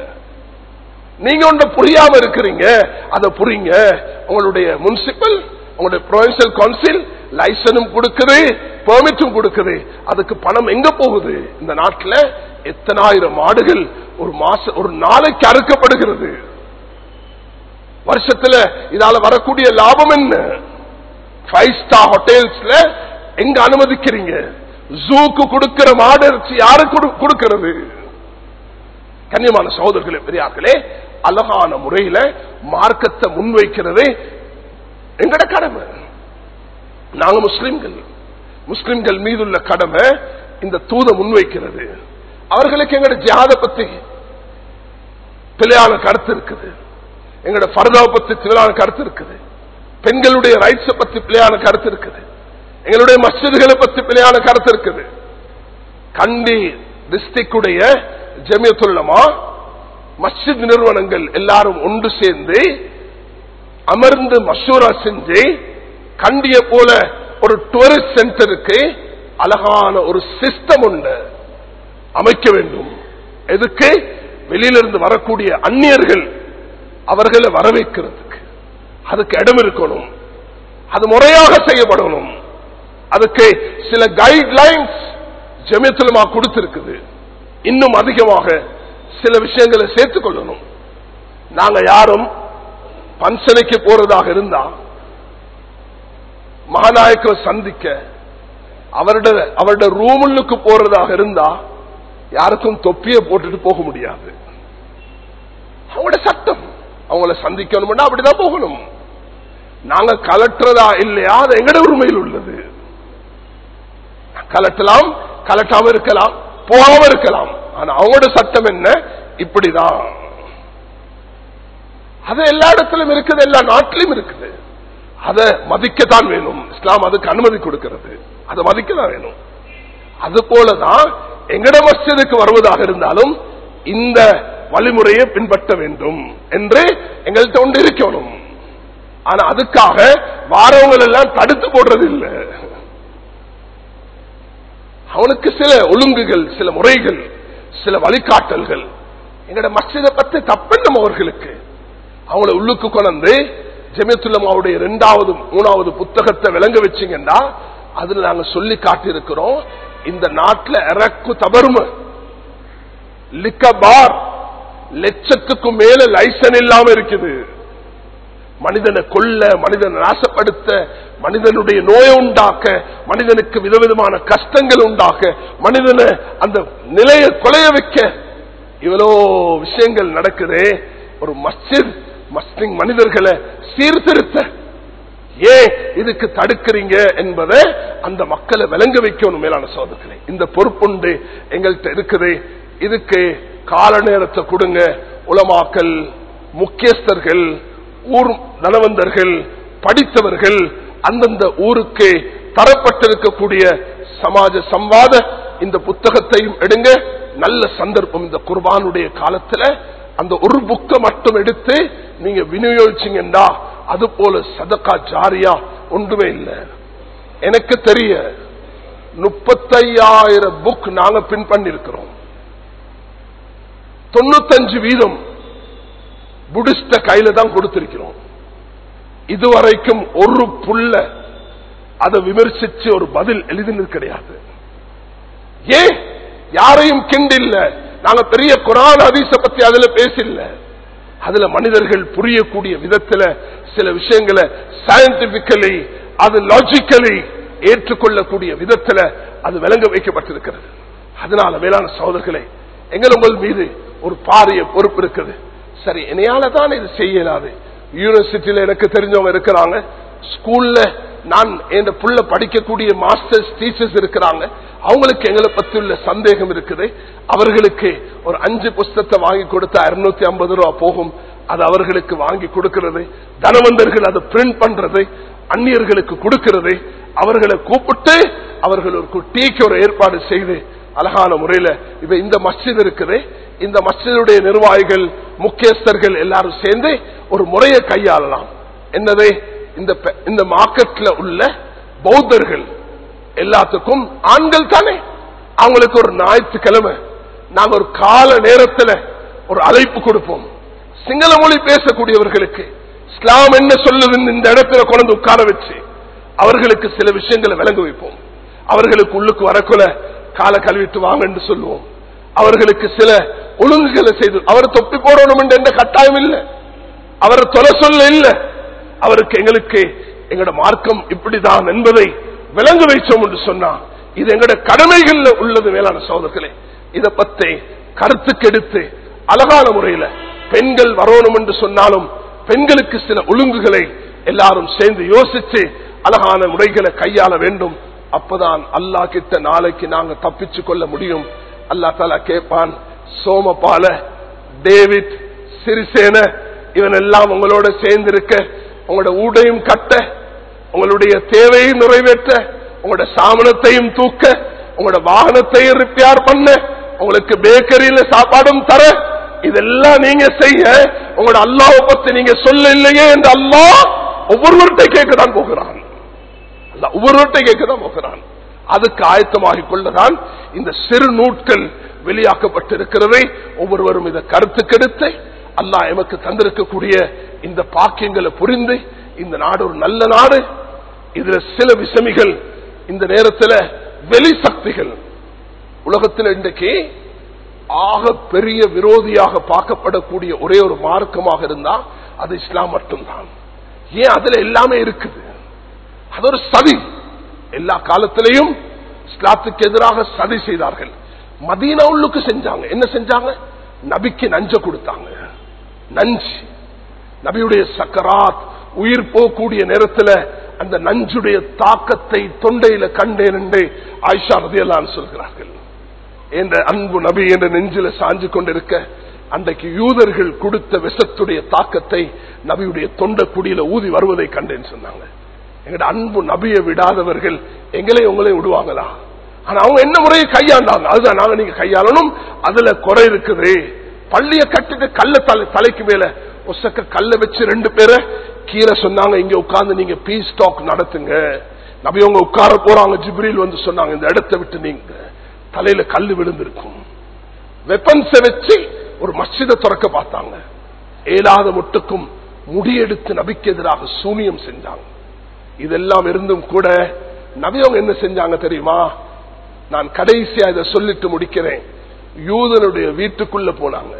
நீங்க ஒன்று புரியாம இருக்கிறீங்க அதை புரியுங்க உங்களுடைய முனிசிபல் உங்களுடைய ப்ரொவின்சியல் கவுன்சில் லைசனும் கொடுக்குது பெர்மிட்டும் கொடுக்குது அதுக்கு பணம் எங்க போகுது இந்த நாட்டில் எத்தனாயிரம் மாடுகள் ஒரு மாசம் ஒரு நாளைக்கு அறுக்கப்படுகிறது வருஷத்துல இதால வரக்கூடிய லாபம் என்ன ஃபைவ் ஸ்டார் ஹோட்டல்ஸ்ல எங்க அனுமதிக்கிறீங்க ஜூக்கு கொடுக்கிற மாடு இறைச்சி யாரு கொடுக்கிறது கண்ணியமான சகோதரர்களே பெரியார்களே அழகான முறையில மார்க்கத்தை முன்வைக்கிறது எங்கட கடமை நாங்க முஸ்லிம்கள் முஸ்லிம்கள் மீதுள்ள கடமை இந்த தூத முன்வைக்கிறது அவர்களுக்கு எங்கட ஜியாத பத்தி பிழையான கருத்து இருக்குது எங்கட பரதாவை பத்தி பிழையான கருத்து இருக்குது பெண்களுடைய ரைட்ஸை பத்தி பிழையான கருத்து இருக்குது எங்களுடைய மஸ்ஜிதுகளை பத்தி பிழையான கருத்து இருக்குது கண்டி டிஸ்ட்ரிக்டுடைய ஜமியத்துள்ளமா மஸ்ஜித் நிறுவனங்கள் எல்லாரும் ஒன்று சேர்ந்து அமர்ந்து மசூரா செஞ்சு கண்டிய போல ஒரு டூரிஸ்ட் சென்டருக்கு அழகான ஒரு சிஸ்டம் உண்டு அமைக்க வேண்டும் எதுக்கு வெளியிலிருந்து வரக்கூடிய அந்நியர்கள் அவர்களை வரவேற்கிறதுக்கு அதுக்கு இடம் இருக்கணும் அது முறையாக செய்யப்படணும் அதுக்கு சில கைட்லைன்ஸ் ஜமியத்துலமா கொடுத்திருக்குது இன்னும் அதிகமாக சில விஷயங்களை சேர்த்துக் கொள்ளணும் நாங்க யாரும் பன்சனைக்கு போறதாக இருந்தா மகாநாயக்கரை சந்திக்க அவருடைய அவருடைய ரூமுள்ளுக்கு போறதாக இருந்தா யாருக்கும் தொப்பிய போட்டுட்டு போக முடியாது அவங்களோட சட்டம் அவங்கள சந்திக்கணும்னா அப்படிதான் போகணும் நாங்க கலட்டுறதா இல்லையா அது எங்கட உரிமையில் உள்ளது கலட்டலாம் கலட்டாம இருக்கலாம் போகாம இருக்கலாம் ஆனா அவங்களோட சட்டம் என்ன இப்படிதான் அது எல்லா இடத்திலும் இருக்குது எல்லா நாட்டிலும் இருக்குது அதை மதிக்கத்தான் வேணும் இஸ்லாம் அதுக்கு அனுமதி கொடுக்கிறது அதை மதிக்கதான் வேணும் அது போலதான் எங்கட மஸ்ஜிதுக்கு வருவதாக இருந்தாலும் இந்த வழிமுறையை பின்பற்ற வேண்டும் என்று எங்கள்கிட்ட ஒன்று இருக்கணும் ஆனா அதுக்காக வாரவங்கள் எல்லாம் தடுத்து போடுறது இல்லை அவனுக்கு சில ஒழுங்குகள் சில முறைகள் சில வழிகாட்டல்கள் எங்கட மஸ்ஜிதை பத்தி தப்பெண்ணம் அவர்களுக்கு அவங்கள உள்ளுக்கு கொண்டு ஜெமியத்துல்லமாவுடைய இரண்டாவது மூணாவது புத்தகத்தை விளங்க வச்சிங்கன்னா அதுல நாங்க சொல்லி காட்டியிருக்கிறோம் இந்த நாட்டில் இறக்கு தவறும லிக்க பார் லட்சத்துக்கும் மேல லைசன் இல்லாம இருக்குது மனிதனை கொல்ல மனிதனை நாசப்படுத்த மனிதனுடைய நோயை உண்டாக்க மனிதனுக்கு விதவிதமான கஷ்டங்கள் உண்டாக்க மனிதனை அந்த நிலையை கொலைய வைக்க இவ்வளோ விஷயங்கள் நடக்குது ஒரு மஸ்ஜித் மஸ்லிம் மனிதர்களை சீர்திருத்த ஏன் இதுக்கு தடுக்கிறீங்க என்பதை அந்த மக்களை விளங்க வைக்கணும் மேலான சோதனை இந்த பொறுப்புண்டு எங்கள்கிட்ட இருக்குது இதுக்கு கால நேரத்தை கொடுங்க உலமாக்கல் முக்கியஸ்தர்கள் ஊர் நலவந்தர்கள் படித்தவர்கள் அந்தந்த ஊருக்கு தரப்பட்டிருக்கக்கூடிய சமாஜ சம்வாத இந்த புத்தகத்தையும் எடுங்க நல்ல சந்தர்ப்பம் இந்த குர்பானுடைய காலத்துல அந்த ஒரு புக்கை மட்டும் எடுத்து நீங்க விநியோகிச்சீங்கன்னா அது போல சதக்கா ஜாரியா ஒன்றுமே இல்லை எனக்கு தெரிய முப்பத்தையாயிரம் புக் நாங்க பின் பண்ணிருக்கிறோம் தொண்ணூத்தஞ்சு வீதம் புடிஸ்ட கையில தான் கொடுத்திருக்கிறோம் இதுவரைக்கும் ஒரு புள்ள அதை விமர்சிச்சு ஒரு பதில் எழுதினது கிடையாது ஏன் யாரையும் கிண்டில்ல நாங்க பெரிய குரான் ஹதீஸ பத்தி அதுல பேசல அதுல மனிதர்கள் புரியக்கூடிய விதத்துல சில விஷயங்களை சயின்டிபிக்கலி அது லாஜிக்கலி ஏற்றுக்கொள்ளக்கூடிய விதத்துல அது விளங்க வைக்கப்பட்டிருக்கிறது அதனால வேளாண் சகோதரர்களே எங்கள் உங்கள் மீது ஒரு பாரிய பொறுப்பு இருக்குது சரி என்னையால தான் இது செய்யலாது யூனிவர்சிட்டியில எனக்கு தெரிஞ்சவங்க இருக்கிறாங்க ஸ்கூல்ல நான் என் புள்ள படிக்கக்கூடிய மாஸ்டர்ஸ் டீச்சர்ஸ் இருக்கிறாங்க அவங்களுக்கு எங்களை பத்தி உள்ள சந்தேகம் இருக்குது அவர்களுக்கு ஒரு அஞ்சு புஸ்தத்தை வாங்கி கொடுத்தா இருநூத்தி ஐம்பது ரூபா போகும் அது அவர்களுக்கு வாங்கி கொடுக்கிறது தனவந்தர்கள் அதை பிரிண்ட் பண்றது அந்நியர்களுக்கு கொடுக்கிறது அவர்களை கூப்பிட்டு அவர்கள் ஒரு டீக்கு ஒரு ஏற்பாடு செய்து அழகான முறையில இப்ப இந்த மஸ்ஜித் இருக்குது இந்த மஸ்ஜிதுடைய நிர்வாகிகள் முக்கியஸ்தர்கள் எல்லாரும் சேர்ந்து ஒரு முறையை கையாளலாம் என்னது இந்த இந்த மார்க்கெட்ல உள்ள பௌத்தர்கள் எல்லாத்துக்கும் ஆண்கள் தானே அவங்களுக்கு ஒரு ஞாயிற்றுக்கிழமை நாங்க ஒரு கால நேரத்தில் ஒரு அழைப்பு கொடுப்போம் சிங்கள மொழி பேசக்கூடியவர்களுக்கு இஸ்லாம் என்ன சொல்லுதுன்னு இந்த இடத்துல கொண்டு உட்கார வச்சு அவர்களுக்கு சில விஷயங்களை விளங்க வைப்போம் அவர்களுக்கு உள்ளுக்கு வரக்குள்ள கால கழுவிட்டு வாங்க என்று சொல்லுவோம் அவர்களுக்கு சில ஒழுங்குகளை செய்து அவர் தொப்பி போடணும் என்ற கட்டாயம் இல்லை அவர் தொலை சொல்ல இல்லை அவருக்கு எங்களுக்கு எங்களோட மார்க்கம் இப்படிதான் என்பதை விளங்க வைச்சோம் என்று சொன்னா இது எங்களோட கடமைகள்ல உள்ளது மேலான சோதர்களே இதை பத்தி கருத்துக்கு எடுத்து அழகான முறையில பெண்கள் வரணும் என்று சொன்னாலும் பெண்களுக்கு சில ஒழுங்குகளை எல்லாரும் சேர்ந்து யோசிச்சு அழகான முறைகளை கையாள வேண்டும் அப்பதான் அல்லா கிட்ட நாளைக்கு நாங்க தப்பிச்சு கொள்ள முடியும் அல்லா தாலா கேட்பான் சோமபால டேவிட் சிறிசேன இவன் எல்லாம் உங்களோட சேர்ந்திருக்க உங்களோட ஊடையும் கட்ட உங்களுடைய தேவையை நிறைவேற்ற உங்களோட சாமனத்தையும் தூக்க உங்களோட வாகனத்தையும் ரிப்பேர் பண்ண உங்களுக்கு பேக்கரியில சாப்பாடும் தர இதெல்லாம் நீங்க செய்ய உங்களோட அல்லாவை பத்தி நீங்க சொல்ல இல்லையே என்று அல்லா ஒவ்வொருவர்கிட்ட கேட்கதான் போகிறான் ஒவ்வொருவர்கிட்ட கேட்கதான் போகிறான் அதுக்கு ஆயத்தமாகிக் கொள்ளதான் இந்த சிறு நூட்கள் வெளியாக்கப்பட்டிருக்கிறதை ஒவ்வொருவரும் இதை கருத்துக்கெடுத்து அல்லாஹ் எமக்கு தந்திருக்கக்கூடிய இந்த பாக்கியங்களை புரிந்து இந்த நாடு ஒரு நல்ல நாடு இதுல சில விசமிகள் இந்த நேரத்தில் வெளி சக்திகள் உலகத்தில் இன்றைக்கு ஆக பெரிய விரோதியாக பார்க்கப்படக்கூடிய ஒரே ஒரு மார்க்கமாக இருந்தா அது இஸ்லாம் மட்டும்தான் ஏன் அதுல எல்லாமே இருக்குது அது ஒரு சதி எல்லா காலத்திலையும் இஸ்லாத்துக்கு எதிராக சதி செய்தார்கள் மதீனா உள்ளுக்கு செஞ்சாங்க என்ன செஞ்சாங்க நபிக்கு நஞ்ச கொடுத்தாங்க நஞ்சு நபியுடைய சக்கராத் உயிர் போகக்கூடிய நேரத்தில் அந்த நஞ்சுடைய தாக்கத்தை தொண்டையில கண்டேன் என்று ஆயிஷா ரதியல்லான்னு சொல்கிறார்கள் என்ற அன்பு நபி என்ற நெஞ்சில சாஞ்சு கொண்டிருக்க அன்றைக்கு யூதர்கள் கொடுத்த விஷத்துடைய தாக்கத்தை நபியுடைய தொண்ட குடியில ஊதி வருவதை கண்டேன்னு சொன்னாங்க எங்கட அன்பு நபியை விடாதவர்கள் எங்களை உங்களை விடுவாங்களா ஆனா அவங்க என்ன முறையை கையாண்டாங்க அதுதான் நாங்க நீங்க கையாளணும் அதுல குறை இருக்குது பள்ளிய கட்டிட்டு கல்ல தலை தலைக்கு மேல ஒசக்க கல்ல வச்சு ரெண்டு பேரை கீழே சொன்னாங்க இங்க உட்கார்ந்து நீங்க பீஸ் டாக் நடத்துங்க நபி அவங்க உட்கார போறாங்க ஜிப்ரில் வந்து சொன்னாங்க இந்த இடத்தை விட்டு நீங்க தலையில கல்லு விழுந்திருக்கும் வெப்பன்ஸை வச்சு ஒரு மஸ்ஜிதை திறக்க பார்த்தாங்க ஏழாத முட்டுக்கும் முடியெடுத்து நபிக்கு எதிராக சூனியம் செஞ்சாங்க இதெல்லாம் இருந்தும் கூட நபி அவங்க என்ன செஞ்சாங்க தெரியுமா நான் கடைசியா இதை சொல்லிட்டு முடிக்கிறேன் யூதனுடைய வீட்டுக்குள்ள போனாங்க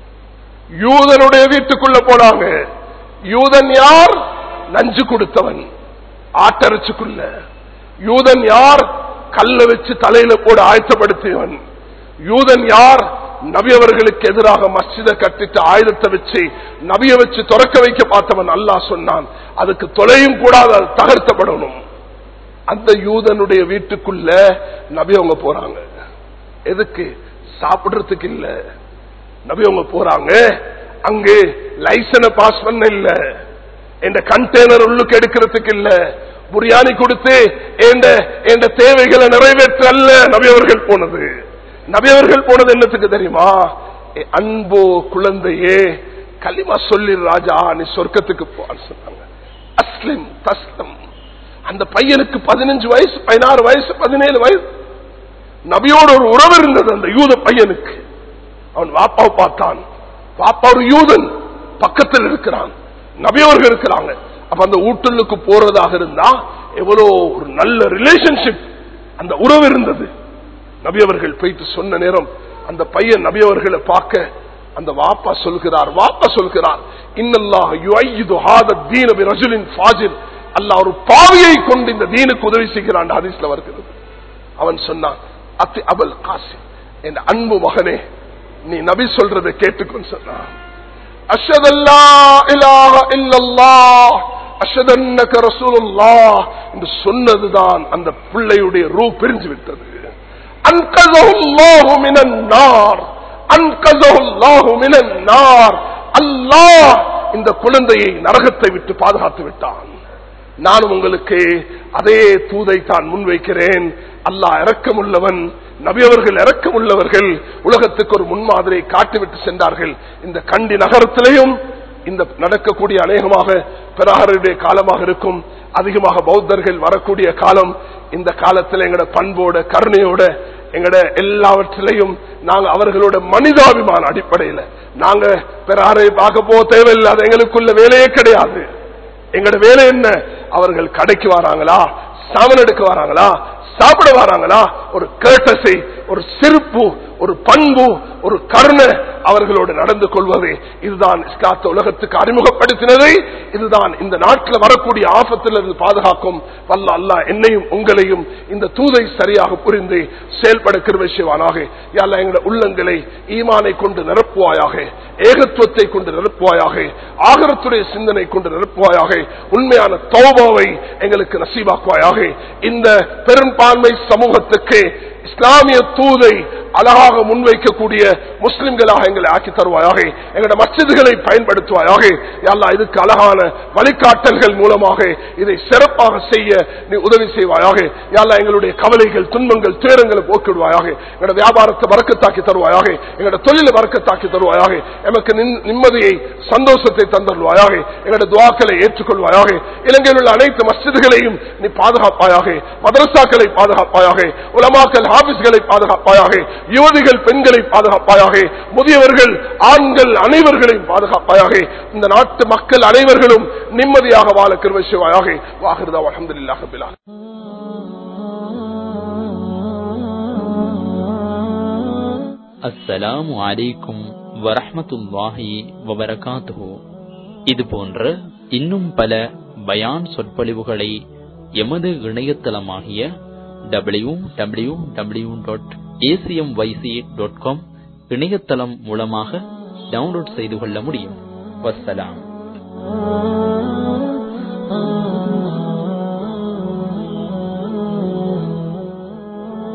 யூதனுடைய வீட்டுக்குள்ள போனாங்க யூதன் யார் நஞ்சு கொடுத்தவன் ஆட்டரைச்சுக்குள்ள யூதன் யார் கல்ல வச்சு தலையில போட ஆயத்தப்படுத்தியவன் யூதன் யார் நபி அவர்களுக்கு எதிராக மஸ்ஜித கட்டிட்டு ஆயுதத்தை வச்சு நபிய வச்சு துறக்க வைக்க பார்த்தவன் அல்லா சொன்னான் அதுக்கு தொலையும் கூடாது அது தகர்த்தப்படணும் அந்த யூதனுடைய வீட்டுக்குள்ள நபி அவங்க போறாங்க எதுக்கு சாப்பிடுறதுக்கு இல்ல நபி அவங்க போறாங்க அங்கு லைசனை பாஸ் பண்ண இல்ல இந்த கண்டெய்னர் உள்ளுக்கு எடுக்கிறதுக்கு இல்ல புரியாணி கொடுத்து என்ற என்ற தேவைகளை நிறைவேற்ற அல்ல நபியவர்கள் போனது நபியவர்கள் போனது என்னத்துக்கு தெரியுமா ஏ, அன்போ குழந்தையே களிமா சொல்லி ராஜா நீ சொர்க்கத்துக்கு போன்னு சொன்னாங்க அஸ்லிம் தஸ்லம் அந்த பையனுக்கு பதினஞ்சு வயசு பதினாறு வயசு பதினேழு வயசு நபியோட ஒரு உறவு இருந்தது அந்த யூத பையனுக்கு அவன் வாப்பாவை பார்த்தான் வாப்பா ஒரு யூதன் பக்கத்தில் இருக்கிறான் நபியவர்கள் இருக்கிறாங்க அப்ப அந்த ஊட்டலுக்கு போறதாக இருந்தா எவ்வளோ ஒரு நல்ல ரிலேஷன்ஷிப் அந்த உறவு இருந்தது நபியவர்கள் போயிட்டு சொன்ன நேரம் அந்த பையன் நபியவர்களை பார்க்க அந்த வாப்பா சொல்கிறார் வாப்பா சொல்கிறார் இன்னல்லாஹ் யுஐது ஹாத தீன பிரஜுலின் ஃபாஜில் அல்லாஹ் ஒரு பாவியை கொண்டு இந்த தீனுக்கு உதவி செய்கிறான் ஹதீஸ்ல வருகிறது அவன் சொன்னான் அத்தி அபல் காசி என் அன்பு மகனே நீ நபி சொல்றதை கேட்டுக்கொண்டு சொன்னான் அஷதல்லா இலாஹ இல்லல்லாஹ் அஷதன்னக ரசூலுல்லாஹ் என்று சொன்னதுதான் அந்த பிள்ளையுடைய ரூ பிரிஞ்சு விட்டது அன்கதஹுல்லாஹு மினன் நார் அன்கதஹுல்லாஹு மினன் நார் அல்லாஹ் இந்த குழந்தையை நரகத்தை விட்டு பாதுகாத்து விட்டான் நானும் உங்களுக்கு அதே தூதை தான் முன்வைக்கிறேன் அல்லாஹ் இரக்கமுள்ளவன் நபியவர்கள் இரக்கமுள்ளவர்கள் உலகத்துக்கு ஒரு முன்மாதிரியை காட்டிவிட்டு சென்றார்கள் இந்த கண்டி நகரத்திலேயும் இந்த நடக்கக்கூடிய அநேகமாக பிறகருடைய காலமாக இருக்கும் அதிகமாக பௌத்தர்கள் வரக்கூடிய காலம் இந்த காலத்தில் எங்கட பண்போட கருணையோட எங்கட எல்லாவற்றிலையும் நாங்க அவர்களோட மனிதாபிமான அடிப்படையில் நாங்க பிறாரை பார்க்க போக தேவையில்லை அது எங்களுக்குள்ள வேலையே கிடையாது எங்கட வேலை என்ன அவர்கள் கடைக்கு வராங்களா சாமன் எடுக்க வராங்களா சாப்பிட வராங்களா ஒரு கேட்டசை ஒரு சிரிப்பு ஒரு பண்பு ஒரு கருணை அவர்களோடு நடந்து கொள்வது இதுதான் இஸ்லாத்த உலகத்துக்கு அறிமுகப்படுத்தினது இதுதான் இந்த நாட்டில் வரக்கூடிய ஆபத்திலிருந்து பாதுகாக்கும் வல்ல அல்லா என்னையும் உங்களையும் இந்த தூதை சரியாக புரிந்து செயல்பட கிருவசிவானாக யாழ்லா எங்களுடைய உள்ளங்களை ஈமானை கொண்டு நிரப்புவாயாக ஏகத்துவத்தை கொண்டு நிரப்புவாயாக ஆகரத்துடைய சிந்தனை கொண்டு நிரப்புவாயாக உண்மையான தௌபாவை எங்களுக்கு நசீவாக்குவாயாக இந்த பெரும்பான்மை சமூகத்துக்கு இஸ்லாமிய தூதை அழகாக முன்வைக்கக்கூடிய முஸ்லிம்களாக எங்களை ஆக்கி தருவாயாக எங்களுடைய மசிதுகளை பயன்படுத்துவாயாக எல்லா இதுக்கு அழகான வழிகாட்டல்கள் மூலமாக இதை சிறப்பாக செய்ய நீ உதவி செய்வாயாக யாழ்லா எங்களுடைய கவலைகள் துன்பங்கள் துயரங்களை போக்கிடுவாயாக எங்களுடைய வியாபாரத்தை வரக்கத்தாக்கி தருவாயாக எங்களுடைய தொழிலை வரக்கத்தாக்கி தருவாயாக எமக்கு நின்- நிம்மதியை சந்தோஷத்தை தந்தருவாயாக எங்களுடைய துவாக்களை ஏற்றுக்கொள்வாயாக இலங்கையில் உள்ள அனைத்து மஸ்ஜிதுகளையும் நீ பாதுகாப்பாயாக மதரசாக்களை பாதுகாப்பாயாக உலமாக்கல் ஹாபிஸ்களை பாதுகாப்பாயாக யுவதிகள் பெண்களை பாதுகாப்பாயாக முதியவர்கள் ஆண்கள் அனைவர்களையும் பாதுகாப்பாயாக இந்த நாட்டு மக்கள் அனைவர்களும் நிம்மதியாக வாழ கிருவசிவாயாக வாகிருதா அலமதுல்லாஹ் பிலால் அஸ்ஸலாமு அலைக்கும் வரஹ்மத்துல்லாஹி வபரகாத்துஹு இது போன்ற இன்னும் பல பயான் சொற்பொழிவுகளை எமது இணையதளமாகிய W W W dot ACM YC dot com இணையதளம் மூலமாக டவுன்லோட் செய்து கொள்ள முடியும் வஸ்ஸலாம்